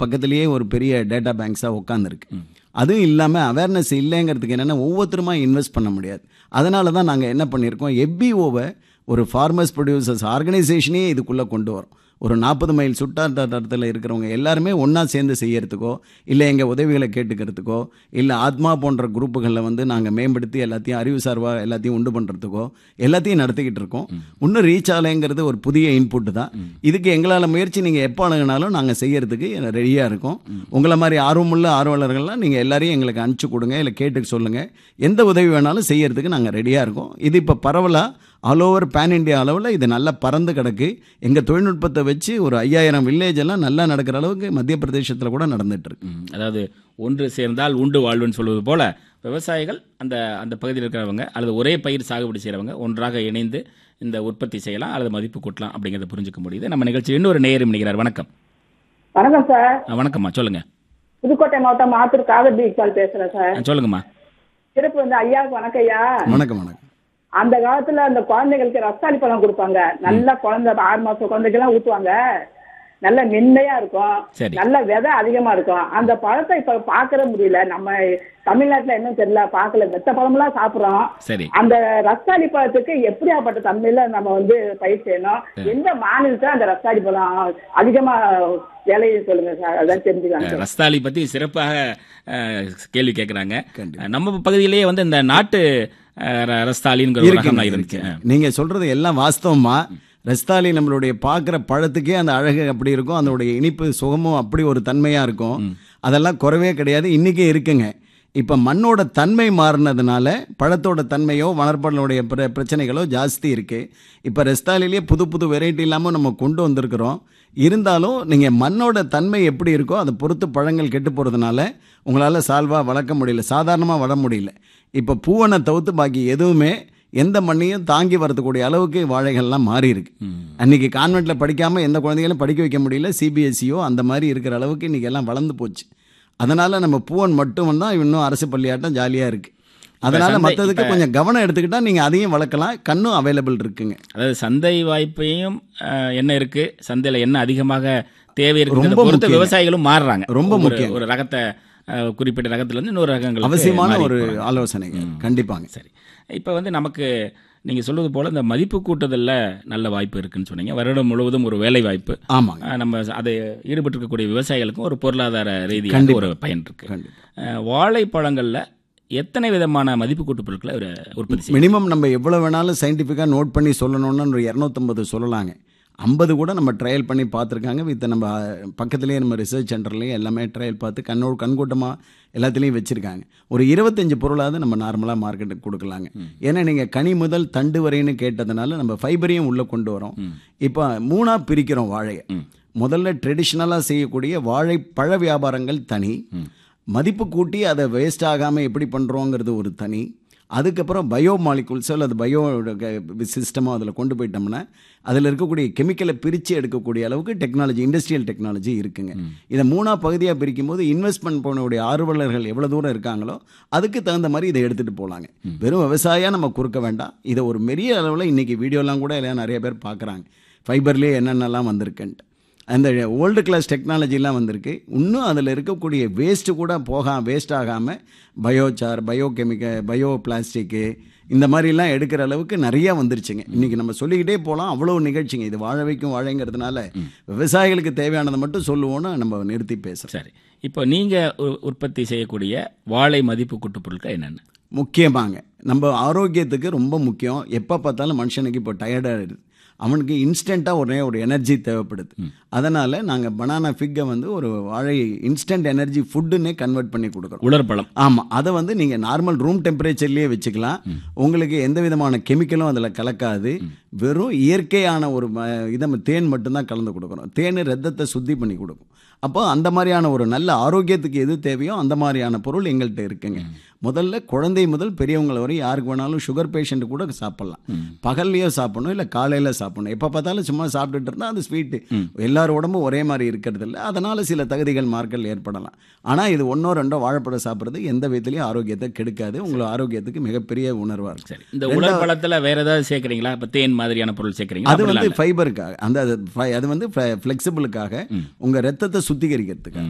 பக்கத்துலேயே ஒரு பெரிய டேட்டா பேங்க்ஸாக உட்காந்துருக்கு அதுவும் இல்லாமல் அவேர்னஸ் இல்லைங்கிறதுக்கு என்னென்னா ஒவ்வொருத்தருமா இன்வெஸ்ட் பண்ண முடியாது அதனால தான் நாங்கள் என்ன பண்ணியிருக்கோம் எஃபிஓவை ஒரு ஃபார்மர்ஸ் ப்ரொடியூசர்ஸ் ஆர்கனைசேஷனே இதுக்குள்ளே கொண்டு வரோம் ஒரு நாற்பது மைல் சுட்டாட்டத்தில் இருக்கிறவங்க எல்லாருமே ஒன்றா சேர்ந்து செய்யறதுக்கோ இல்லை எங்கள் உதவிகளை கேட்டுக்கிறதுக்கோ இல்லை ஆத்மா போன்ற குரூப்புகளில் வந்து நாங்கள் மேம்படுத்தி எல்லாத்தையும் அறிவு சார்பாக எல்லாத்தையும் உண்டு பண்ணுறதுக்கோ எல்லாத்தையும் நடத்திக்கிட்டு இருக்கோம் இன்னும் ரீச் ஆகலைங்கிறது ஒரு புதிய இன்புட் தான் இதுக்கு எங்களால் முயற்சி நீங்கள் எப்போ அணுகினாலும் நாங்கள் செய்யறதுக்கு ரெடியாக இருக்கோம் உங்களை மாதிரி ஆர்வமுள்ள ஆர்வலர்கள்லாம் நீங்கள் எல்லாரையும் எங்களுக்கு அனுப்பிச்சு கொடுங்க இல்லை கேட்டு சொல்லுங்கள் எந்த உதவி வேணாலும் செய்யறதுக்கு நாங்கள் ரெடியாக இருக்கோம் இது இப்போ பரவலாக ஆல் ஓவர் பேன் இண்டியா அளவில் இது நல்லா பறந்து கிடக்கு எங்கள் தொழில்நுட்பத்தை வச்சு ஒரு ஐயாயிரம் வில்லேஜ் எல்லாம் நல்லா நடக்கிற அளவுக்கு மத்திய பிரதேசத்தில் கூட நடந்துட்டு இருக்கு ம், அதாவது ஒன்று சேர்ந்தால் உண்டு வாழ்வுன்னு சொல்வது போல விவசாயிகள் அந்த அந்த பகுதியில் இருக்கிறவங்க அல்லது ஒரே பயிர் சாகுபடி செய்கிறவங்க ஒன்றாக இணைந்து இந்த உற்பத்தி செய்யலாம் அல்லது மதிப்பு கூட்டலாம் அப்படிங்கிறத புரிஞ்சுக்க முடியுது நம்ம நிகழ்ச்சி இன்னொரு நேயரும் நினைக்கிறார் வணக்கம் வணக்கம் சார் ஆ, வணக்கம்மா சொல்லுங்க புதுக்கோட்டை மாவட்டம் மாத்தூர் காவிரி கால் பேசுறேன் சார் ஆ, சொல்லுங்கம்மா சிறப்பு வந்து ஐயாவுக்கு வணக்கம் ஐயா வணக்கம் வணக்கம் அந்த காலத்துல அந்த குழந்தைகளுக்கு ரஸ்தாளி பழம் கொடுப்பாங்க நல்ல குழந்தை ஆறு மாசம் குழந்தைக்கு எல்லாம் ஊத்துவாங்க நல்ல மென்மையா இருக்கும் சரி. நல்ல விதை அதிகமா இருக்கும் அந்த பழத்தை இப்ப பாக்கற முடியல நம்ம தமிழ்நாட்டுல என்ன தெரியல பாக்கல மெத்த பழம்லாம் சாப்பிடுறோம் சரி அந்த ரஸ்தாளி பழத்துக்கு எப்படியாப்பட்ட தன்மையில நம்ம வந்து பயிர் செய்யணும் எந்த மாநிலத்துல அந்த ரஸ்தாளி பழம் அதிகமா விளைய சொல்லுங்க சார் அதான் தெரிஞ்சுக்கலாம் சார். ரஸ்தாலி பற்றி சிறப்பாக அஹ், கேள்வி கேட்குறாங்க கண்டிப்பா. நம்ம பகுதியிலேயே வந்து இந்த நாட்டு அஹ், ர- ரஸ்தாலிங்கிற ஒரு ரகம்லாம் இருந்துச்சு நீங்க சொல்றது எல்லாம் வாஸ்தவமா ரஸ்தாலி நம்மளுடைய பார்க்குற பழத்துக்கே அந்த அழகு அப்படி இருக்கும் அதனுடைய இனிப்பு சுகமும் அப்படி ஒரு தன்மையா இருக்கும் அதெல்லாம் குறவே கிடையாது இன்னைக்கே இருக்குங்க இப்போ மண்ணோட தன்மை மாறினதுனால பழத்தோட தன்மையோ வளர்ப்படனுடைய பிர பிரச்சனைகளோ ஜாஸ்தி இருக்குது இப்போ ரெஸ்தாலிலேயே புது புது வெரைட்டி இல்லாமல் நம்ம கொண்டு வந்திருக்கிறோம் இருந்தாலும் நீங்கள் மண்ணோட தன்மை எப்படி இருக்கோ அதை பொறுத்து பழங்கள் கெட்டு போகிறதுனால உங்களால் சால்வாக வளர்க்க முடியல சாதாரணமாக வளர முடியல இப்போ பூவனை தவிர்த்து பாக்கி எதுவுமே எந்த மண்ணையும் தாங்கி வரதுக்கூடிய அளவுக்கு வாழைகள்லாம் மாறி இருக்கு அன்னைக்கு கான்வெண்ட்டில் படிக்காமல் எந்த குழந்தைகளும் படிக்க வைக்க முடியல சிபிஎஸ்சியோ அந்த மாதிரி இருக்கிற அளவுக்கு இன்னைக்கு எல்லாம் வளர்ந்து போச்சு அதனால நம்ம பூவன் மட்டும் தான் இன்னும் அரசு பள்ளியாட்டம் ஜாலியாக இருக்கு அதனால சந்தை- மற்றதுக்கு இப்ப- கொஞ்சம் கவனம் எடுத்துக்கிட்டா நீங்கள் அதையும் வளர்க்கலாம் கண்ணும் அவைலபிள் இருக்குங்க அதாவது சந்தை வாய்ப்பையும் அஹ், என்ன இருக்கு சந்தையில என்ன அதிகமாக தேவை இருக்கு ரொம்ப பொறுத்து முக்கியம். விவசாயிகளும் மாறுறாங்க ரொம்ப ஒரு- முக்கியம். ஒரு ரகத்தை அஹ், குறிப்பிட்ட ரகத்துல இருந்து இன்னொரு ரகங்கள் அவசியமான ஒரு ஆலோசனைங்க கண்டிப்பாங்க சரி இப்போ வந்து நமக்கு நீங்கள் சொல்வது போல இந்த மதிப்பு கூட்டுதல்ல நல்ல வாய்ப்பு இருக்குன்னு சொன்னீங்க வருடம் முழுவதும் ஒரு வேலை வாய்ப்பு ஆமாங்க அஹ், நம்ம அதை ஈடுபட்டிருக்கக்கூடிய விவசாயிகளுக்கும் ஒரு பொருளாதார ரீதியாக கண்டிப்பா. ஒரு பயன் இருக்கு கண்டிப்பா. அஹ், வாழைப்பழங்கள்ல எத்தனை விதமான மதிப்பு கூட்டு பொருட்களை ஒரு உற்பத்தி செய்யும் மினிமம் நம்ம எவ்வளோ வேணாலும் சயின்டிஃபிக்காக நோட் பண்ணி சொல்லணும்னு ஒரு இரநூத்தம்பது சொல்லலாங்க ஐம்பது கூட நம்ம ட்ரையல் பண்ணி பார்த்துருக்காங்க வித் நம்ம அஹ், பக்கத்துலேயே நம்ம ரிசர்ச் சென்டர்லேயும் எல்லாமே ட்ரையல் பார்த்து கண்ணோடு கண்கூட்டமாக எல்லாத்துலேயும் வச்சுருக்காங்க ஒரு இருபத்தஞ்சு பொருளாவது நம்ம நார்மலாக மார்க்கெட்டுக்கு கொடுக்கலாங்க ஏன்னா நீங்கள் கனி முதல் தண்டு வரைன்னு கேட்டதுனால நம்ம ஃபைபரையும் உள்ளே கொண்டு வரோம் இப்போ மூணாக பிரிக்கிறோம் வாழையை முதல்ல ட்ரெடிஷ்னலாக செய்யக்கூடிய வாழை பழ வியாபாரங்கள் தனி மதிப்பு கூட்டி அதை வேஸ்ட் ஆகாமல் எப்படி பண்ணுறோங்கிறது ஒரு தனி அதுக்கப்புறம் பயோ மாலிகுல்ஸோ அல்லது பயோ சிஸ்டமோ அதில் கொண்டு போயிட்டோம்னா அதில் இருக்கக்கூடிய கெமிக்கலை பிரித்து எடுக்கக்கூடிய அளவுக்கு டெக்னாலஜி இண்டஸ்ட்ரியல் டெக்னாலஜி இருக்குங்க இதை மூணா பகுதியாக பிரிக்கும் போது இன்வெஸ்ட்மெண்ட் போனவுடைய ஆர்வலர்கள் எவ்வளோ தூரம் இருக்காங்களோ அதுக்கு தகுந்த மாதிரி இதை எடுத்துகிட்டு போகலாங்க வெறும் விவசாயம் நம்ம குறுக்க வேண்டாம் இதை ஒரு பெரிய அளவில் இன்றைக்கி வீடியோலாம் கூட எல்லாம் நிறைய பேர் பார்க்குறாங்க ஃபைபர்லேயே என்னென்னலாம் வந்திருக்குன்ட்டு அந்த ஓல்டு கிளாஸ் டெக்னாலஜிலாம் வந்திருக்கு இன்னும் அதில் இருக்கக்கூடிய வேஸ்ட்டு கூட போகா வேஸ்ட் ஆகாமல் biochar bio chemical bio plastic இந்த மாதிரிலாம் எடுக்கிற அளவுக்கு நிறையா வந்துருச்சுங்க இன்றைக்கி நம்ம சொல்லிக்கிட்டே போகலாம் அவ்வளோ நிகழ்ச்சிங்க இது வாழ வைக்கும் வாழைங்கிறதுனால விவசாயிகளுக்கு தேவையானதை மட்டும் சொல்லுவோன்னு நம்ம நிறுத்தி பேசுகிறோம் சரி இப்போ நீங்கள் உற்பத்தி செய்யக்கூடிய வாழை மதிப்பு கூட்டு பொருட்கள் என்னென்ன முக்கியமாங்க நம்ம ஆரோக்கியத்துக்கு ரொம்ப முக்கியம் எப்போ பார்த்தாலும் மனுஷனுக்கு இப்போ டயர்டாக அவனுக்கு இன்ஸ்டண்ட்டாக ஒரே ஒரு எனர்ஜி தேவைப்படுது அதனால் நாங்கள் பனானா ஃபிக்கை வந்து ஒரு வாழை இன்ஸ்டன்ட் எனர்ஜி ஃபுட்டுன்னே கன்வெர்ட் பண்ணி கொடுக்குறோம் உலர்பழம் ஆமாம் அதை வந்து நீங்கள் நார்மல் ரூம் டெம்பரேச்சர்லேயே வச்சுக்கலாம் உங்களுக்கு எந்த விதமான கெமிக்கலும் அதில் கலக்காது வெறும் இயற்கையான ஒரு ம- இதை ம- தேன் மட்டும்தான் கலந்து கொடுக்குறோம் தேன் ரத்தத்தை சுத்தி பண்ணி கொடுக்கும் அப்போ அந்த மாதிரியான ஒரு நல்ல ஆரோக்கியத்துக்கு எது தேவையோ அந்த மாதிரியான பொருள் எங்கள்கிட்ட இருக்குங்க முதல்ல குழந்தை முதல் பெரியவங்க வரை யாருக்கு வேணாலும் சுகர் பேஷண்ட் கூட சாப்பிட்லாம் பகல்லையோ சாப்பிடணும் இல்லை காலையில் சாப்பிடணும் எப்போ பார்த்தாலும் சும்மா சாப்பிட்டுட்டு இருந்தால் அது ஸ்வீட்டு எல்லார் உடம்பும் ஒரே மாதிரி இருக்கிறது இல்லை அதனால் சில தகுதிகள் மார்க்கள் ஏற்படலாம் ஆனால் இது ஒன்றோ ரெண்டோ வாழைப்பழம் சாப்பிட்றது எந்த விதத்துலையும் ஆரோக்கியத்தை கெடுக்காது உங்களை ஆரோக்கியத்துக்கு மிகப்பெரிய உணர்வாக இருக்கும் சரி இந்த உலர்பழத்துல வேற ஏதாவது சேர்க்குறீங்களா இப்போ தேன் மாதிரியான பொருள் சேர்க்குறீங்களா அது வந்து ஃபைபருக்காக அந்த அது fi- அது வந்து ஃப்ளெக்சிபிளுக்காக உங்கள் ரத்தத்தை சுத்திகரிக்கிறதுக்காக